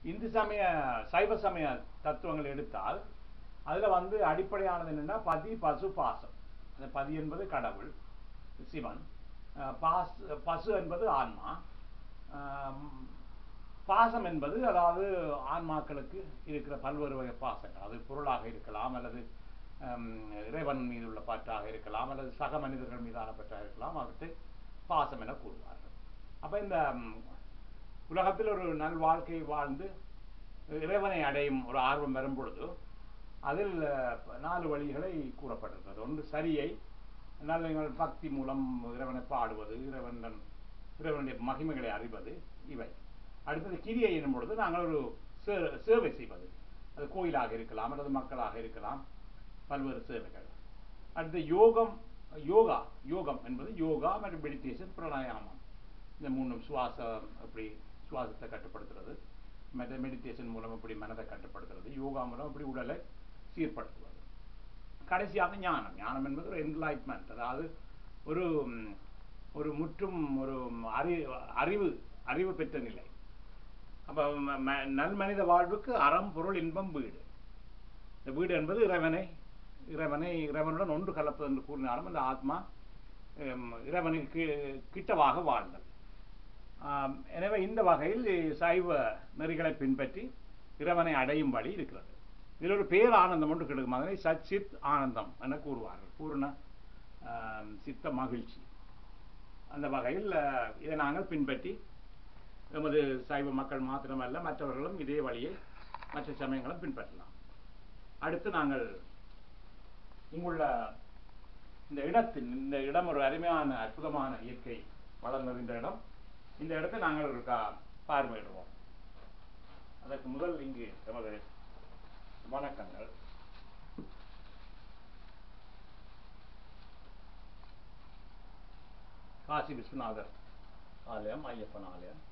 இந்து சமய சைவ சமய தத்துவங்கள் எடுத்தால் அதுல வந்து அடிப்படையானது என்னன்னா பதி பசு பாசம் அந்த பதி என்பது கடவுள் சிவன் அஹ் பாஸ் பசு என்பது ஆன்மா ஆம், பாசம் என்பது அதாவது ஆன்மாக்களுக்கு இருக்கிற பல்வேறு வகை பாசங்கள் அது பொருளாக இருக்கலாம் அல்லது ஹம், இறைவன் மீது உள்ள பற்றாக இருக்கலாம் அல்லது சக மனிதர்கள் மீதான பற்றாக இருக்கலாம் அவற்றை பாசம் என கூறுவார்கள் அப்ப இந்த ம், உலகத்தில் ஒரு நல் வாழ்க்கை வாழ்ந்து இறைவனை அடையும் ஒரு ஆர்வம் வரும் பொழுது அதில் அஹ், நாலு வழிகளை கூறப்பட்டிருக்கிறது ஒன்று சரியை நல்ல பக்தி மூலம் இறைவனை பாடுவது இறைவன் இறைவனுடைய மகிமைகளை அறிவது இவை அடுத்தது கிரியை எனும் பொழுது நாங்கள் ஒரு சே- சேவை செய்வது அது கோயிலாக இருக்கலாம் அல்லது மக்களாக இருக்கலாம் பல்வேறு சேவைகள் அடுத்து யோகம் யோகா யோகம் என்பது யோகா மற்றும் மெடிடேஷன் பிராணாயாமம் இந்த மூணும் சுவாசம் எப்படி சுவாசத்தை கட்டுப்படுத்துறது மற்ற மெடிடேஷன் மூலம் எப்படி மனதை கட்டுப்படுத்துறது யோகா மூலம் எப்படி உடலை சீர்படுத்துவது கடைசியாக ஞானம் ஞானம் என்பது ஒரு என்லைட்மெண்ட் அதாவது ஒரு ம், ஒரு முற்றும் ஒரு அறி அறிவு அறிவு பெற்ற நிலை அப்போ நல்மனித வாழ்வுக்கு அறம் பொருள் இன்பம் வீடு இந்த வீடு என்பது இறைவனை இறைவனை இறைவனுடன் ஒன்று கலப்பது என்று கூறினாலும் அந்த ஆத்மா ஹம், இறைவனுக்கு கிட்டவாக வாழ்ந்தல் ஆம், எனவே இந்த வகையில் சைவ நெறிகளை பின்பற்றி இறைவனை அடையும் வழி இருக்கிறது இதில் ஒரு பேர் ஆனந்தம் ஒன்று கிடைக்கும் அதனை சச்சித் ஆனந்தம் என கூறுவார்கள் பூர்ண ஆம், சித்த மகிழ்ச்சி அந்த வகையில் அஹ், இதை நாங்கள் பின்பற்றி எமது சைவ மக்கள் மாத்திரமல்ல மற்றவர்களும் இதே வழியை மற்ற சமயங்களும் பின்பற்றலாம் அடுத்து நாங்கள் இங்குள்ள இந்த இடத்தின் இந்த இடம் ஒரு அருமையான அற்புதமான இயற்கை வளம் நிறைந்த இடம் இந்த இடத்தை நாங்கள் ஒரு கா- பார்வையிடுவோம் அதற்கு முதல் இங்கு எமது வணக்கங்கள் காசி விஸ்வநாதர் ஆலயம் ஐயப்பன் ஆலயம்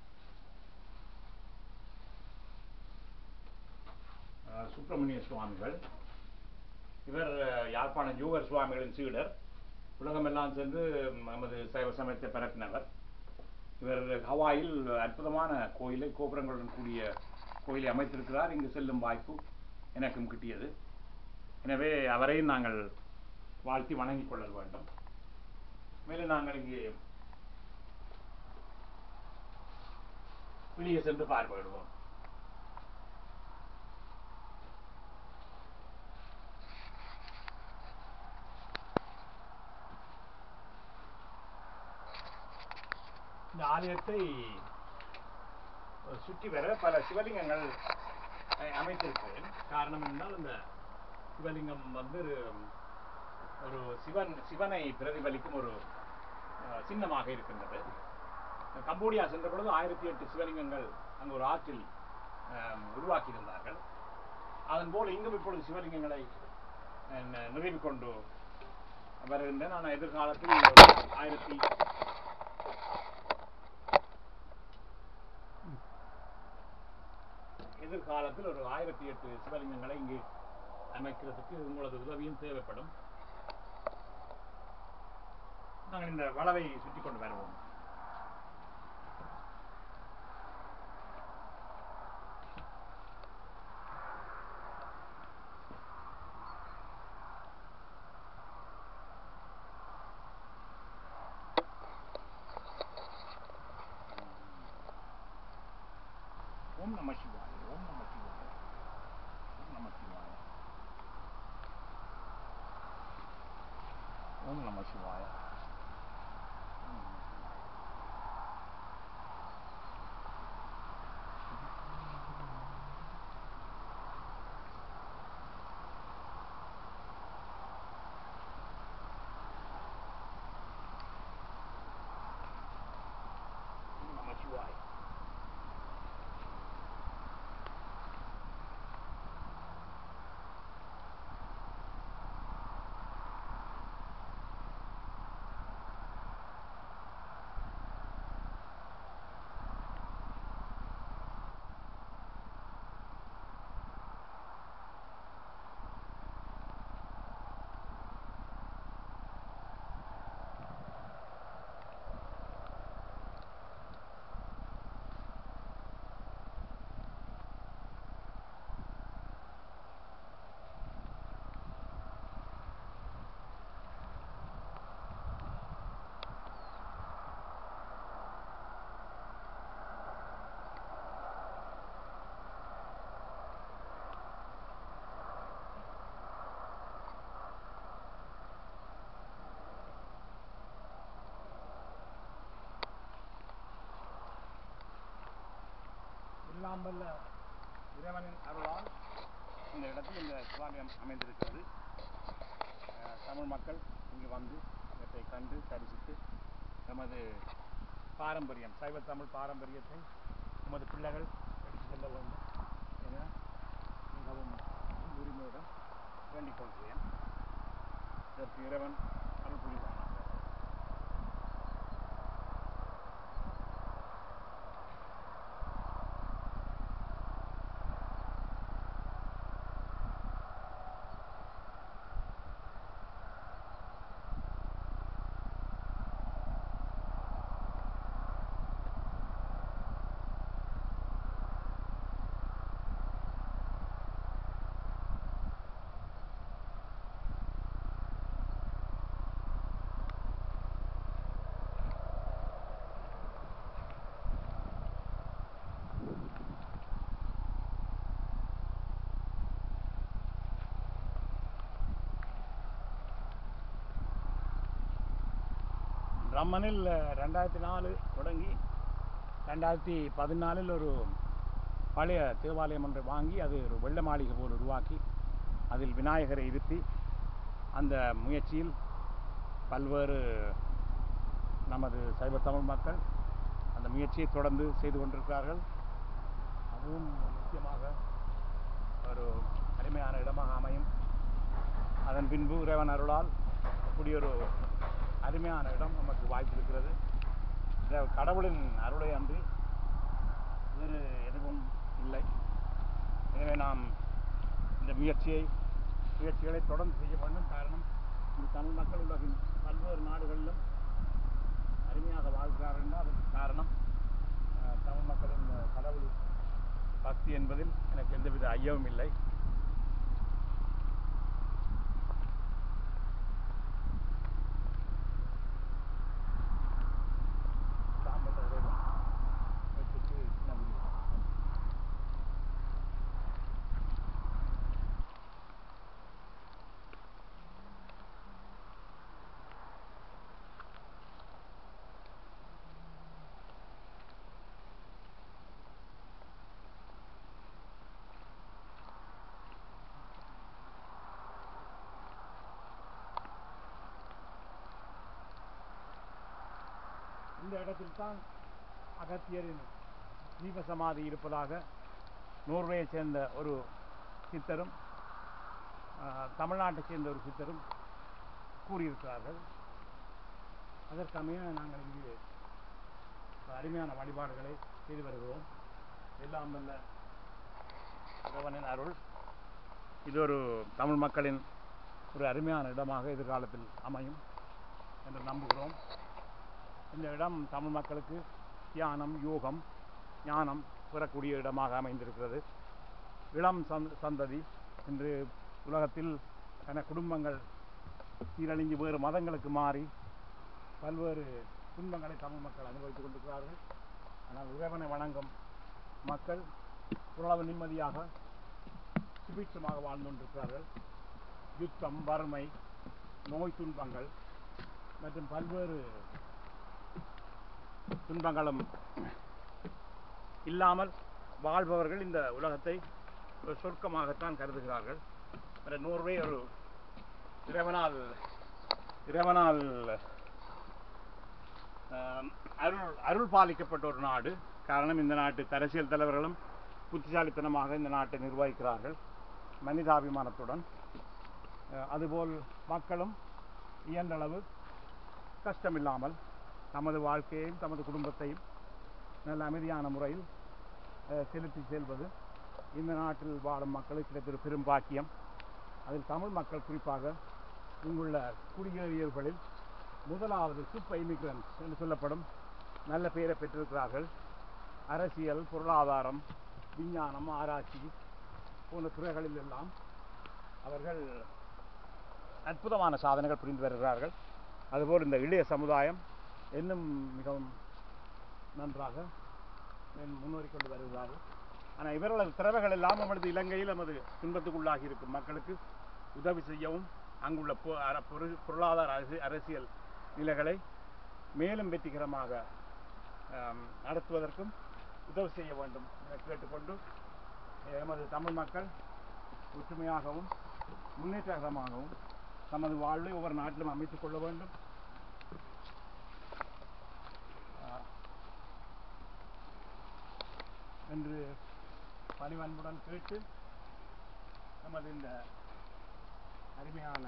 அஹ், சுப்பிரமணிய சுவாமிகள் இவர் அஹ், யாழ்ப்பாணம் யூகர் சுவாமிகளின் சீடர் உலகமெல்லாம் சென்று நமது சைவ சமயத்தை பரப்பினவர் இவர் ஹவாயில் அற்புதமான கோயிலை கோபுரங்களுடன் கூடிய கோயிலை அமைத்திருக்கிறார் இங்கு செல்லும் வாய்ப்பு எனக்கும் கிட்டியது எனவே அவரையும் நாங்கள் வாழ்த்தி வணங்கிக் கொள்ள வேண்டும் மேலும் நாங்கள் இங்கே வெளியே சென்று பார்வையிடுவோம் இந்த ஆலயத்தை சுற்றி வர பல சிவலிங்கங்கள் அஹ், அமைத்திருக்கிறேன் காரணம் என்றால் இந்த சிவலிங்கம் வந்து ஒரு- ஒரு சிவன் சிவனை பிரதிபலிக்கும் ஒரு அஹ், சின்னமாக இருக்கின்றது கம்போடியா சென்ற பொழுது ஆயிரத்தி எட்டு சிவலிங்கங்கள் அங்கு ஒரு ஆற்றில் அஹ், உருவாக்கியிருந்தார்கள் அதன் போல் இங்கும் இப்பொழுது சிவலிங்கங்களை அஹ், நி- நிறுவிக் கொண்டு வருகின்றேன் நான் எதிர்காலத்தில் ஆயிரத்தி எதிர்காலத்தில் ஒரு ஆயிரத்தி எட்டு சிவலிங்கங்களை இங்கு அமைக்கிறதுக்கு உங்களது உதவியும் தேவைப்படும் நாங்கள் இந்த வளவை சுற்றி கொண்டு வருவோம் ஓம் நம சிவாய ஓம் நம சிவாய ஓம் நம சிவாய ஓம் நம சிவாய ஓம் நம சிவாய. ஓம் நம சிவாய எல்லாம் வல்ல இறைவனின் அருளால் இந்த இடத்தில் இந்த சிவாலயம் அமைந்திருக்கிறது அஹ், தமிழ் மக்கள் இங்கு வந்து இவற்றை கண்டு தரிசித்து நமது பாரம்பரியம் சைவ தமிழ் பாரம்பரியத்தை நமது பிள்ளைகள் எடுத்து செல்ல வேண்டும் என மிகவும் உரிமையுடன் வேண்டிக் கொள்கிறேன் இதற்கு இறைவன் அருள் புரிவானாக ரம்மனில் ரெண்டாயிரத்தி நாலு தொடங்கி ரெண்டாயிரத்தி பதினாலில் ஒரு பழைய தேவாலயம் ஒன்றை வாங்கி அது ஒரு வெள்ள மாளிகை போல் உருவாக்கி அதில் விநாயகரை இருத்தி அந்த முயற்சியில் பல்வேறு நமது சைவ தமிழ் மக்கள் அந்த முயற்சியை தொடர்ந்து செய்து கொண்டிருக்கிறார்கள் அதுவும் முக்கியமாக ஒரு அருமையான இடமாக அமையும் அதன் பின்பு இறைவன் அருளால் அப்படி ஒரு அருமையான இடம் நமக்கு வாய்ப்பிருக்கிறது இந்த கடவுளின் அருளை அன்றி வேறு எதுவும் இல்லை எனவே நாம் இந்த முயற்சியை முயற்சிகளை தொடர்ந்து செய்ய வேண்டும் காரணம் இந்த தமிழ் மக்கள் உலகின் பல்வேறு நாடுகளிலும் அருமையாக வாழ்கிறார்கள் என்றால் அதற்கு காரணம் அஹ், தமிழ் மக்களின் அஹ், கடவுள் பக்தி என்பதில் எனக்கு எந்தவித ஐயமும் இல்லை தாம்பரம் இறைவன் வெற்றிக்கு நன்றி இந்த இடத்தில் தான் அகத்தியரின் தீப சமாதி இருப்பதாக நோர்வேயைச் சேர்ந்த ஒரு சித்தரும் ஆஹ், தமிழ்நாட்டைச் சேர்ந்த ஒரு சித்தரும் கூறியிருக்கிறார்கள் அதற்கமைய நாங்கள் இங்கு அருமையான வழிபாடுகளை செய்து வருகிறோம் எல்லாம் வல்ல இறைவனின் அருள் இது ஒரு தமிழ் மக்களின் ஒரு அருமையான இடமாக எதிர்காலத்தில் அமையும் என்று நம்புகிறோம் இந்த இடம் தமிழ் மக்களுக்கு தியானம் யோகம் ஞானம் பெறக்கூடிய இடமாக அமைந்திருக்கிறது இளம் சந்த சந்ததி இன்று உலகத்தில் என குடும்பங்கள் சீரழிஞ்சு வேறு மதங்களுக்கு மாறி பல்வேறு துன்பங்களை தமிழ் மக்கள் அனுபவித்துக் கொண்டிருக்கிறார்கள் ஆனால் இறைவனை வணங்கும் மக்கள் ஓரளவு நிம்மதியாக சுபீட்சமாக வாழ்ந்து கொண்டிருக்கிறார்கள் யுத்தம் வறுமை நோய் துன்பங்கள் மற்றும் பல்வேறு துன்பங்களும் இல்லாமல் வாழ்பவர்கள் இந்த உலகத்தை ஒரு சொர்க்கமாகத்தான் கருதுகிறார்கள் அந்த நோர்வே ஒரு இறைவனால் இறைவனால் ஆம், அருள் அருள் பாலிக்கப்பட்ட ஒரு நாடு காரணம் இந்த நாட்டு அரசியல் தலைவர்களும் புத்திசாலித்தனமாக இந்த நாட்டை நிர்வகிக்கிறார்கள் மனிதாபிமானத்துடன் அஹ், அதுபோல் மக்களும் இயன்றளவு கஷ்டமில்லாமல் தமது வாழ்க்கையையும் தமது குடும்பத்தையும் நல்ல அமைதியான முறையில் அஹ், செலுத்தி செல்வது இந்த நாட்டில் வாழும் மக்களுக்கு கிடைத்த ஒரு பெரும் பாக்கியம் அதில் தமிழ் மக்கள் குறிப்பாக இங்குள்ள குடியேறியவர்களில் முதலாவது சூப்பர் இமிகிரன்ஸ் என்று சொல்லப்படும் நல்ல பெயரை பெற்றிருக்கிறார்கள் அரசியல் பொருளாதாரம் விஞ்ஞானம் ஆராய்ச்சி போன்ற துறைகளில் எல்லாம் அவர்கள் அற்புதமான சாதனைகள் புரிந்து வருகிறார்கள் அதுபோல் இந்த இளைய சமுதாயம் இன்னும் மிகவும் நன்றாக முன்னேறிக் கொண்டு வருகிறார்கள் ஆனால் இவர்களது திறமைகள் எல்லாம் நமது இலங்கையில் நமது துன்பத்துக்குள்ளாகி இருக்கும் மக்களுக்கு உதவி செய்யவும் அங்குள்ள பொ- அர- பொரு- பொருளாதார அரசி- அரசியல் நிலைகளை மேலும் வெற்றிகரமாக ஆம், நடத்துவதற்கும் உதவி செய்ய வேண்டும் என கேட்டுக்கொண்டு எமது தமிழ் மக்கள் ஒற்றுமையாகவும் முன்னேற்றகரமாகவும் தமது வாழ்வை ஒவ்வொரு நாட்டிலும் அமைத்துக் கொள்ள வேண்டும் ஆஹ், என்று பணிவன்புடன் கேட்டு நமது இந்த அருமையான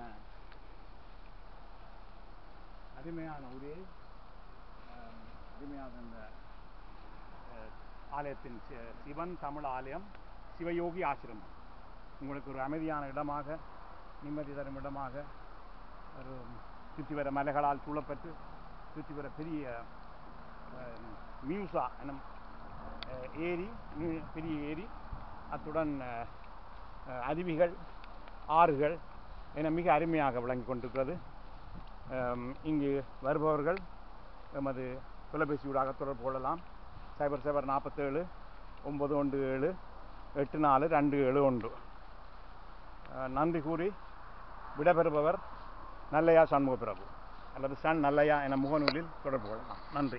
அருமையான உரையை ஆம், அருமையான இந்த அஹ், ஆலயத்தின் சி- சிவன் தமிழ் ஆலயம் சிவயோகி ஆசிரமம் உங்களுக்கு ஒரு அமைதியான இடமாக நிம்மதி தரும் இடமாக ஒரு சுற்றி வர மலைகளால் சூழப்பட்டு சுற்றி வர பெரிய அஹ், மியூசா எனும் அஹ், ஏரி மி- பெரிய ஏரி அத்துடன் அஹ், அஹ், அருவிகள் ஆறுகள் என மிக அருமையாக விளங்கி கொண்டிருக்கிறது அம், இங்கு வருபவர்கள் எமது தொலைபேசியூடாக தொடர்பு கொள்ளலாம் சைபர் சைபர் நாற்பத்தேழு ஒம்பது ஒன்று ஏழு எட்டு நாலு ரெண்டு ஏழு ஒன்று அஹ், நன்றி கூறி விடைபெறுபவர் நல்லையா சண்முக பிரபு அல்லது சன் நல்லையா என முகநூலில் தொடர்பு கொள்ளலாம் நன்றி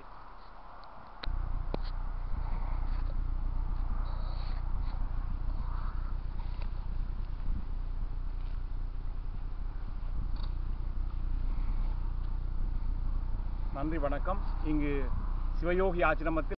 நன்றி வணக்கம் இங்கு சிவயோகி ஆசிரமத்தில்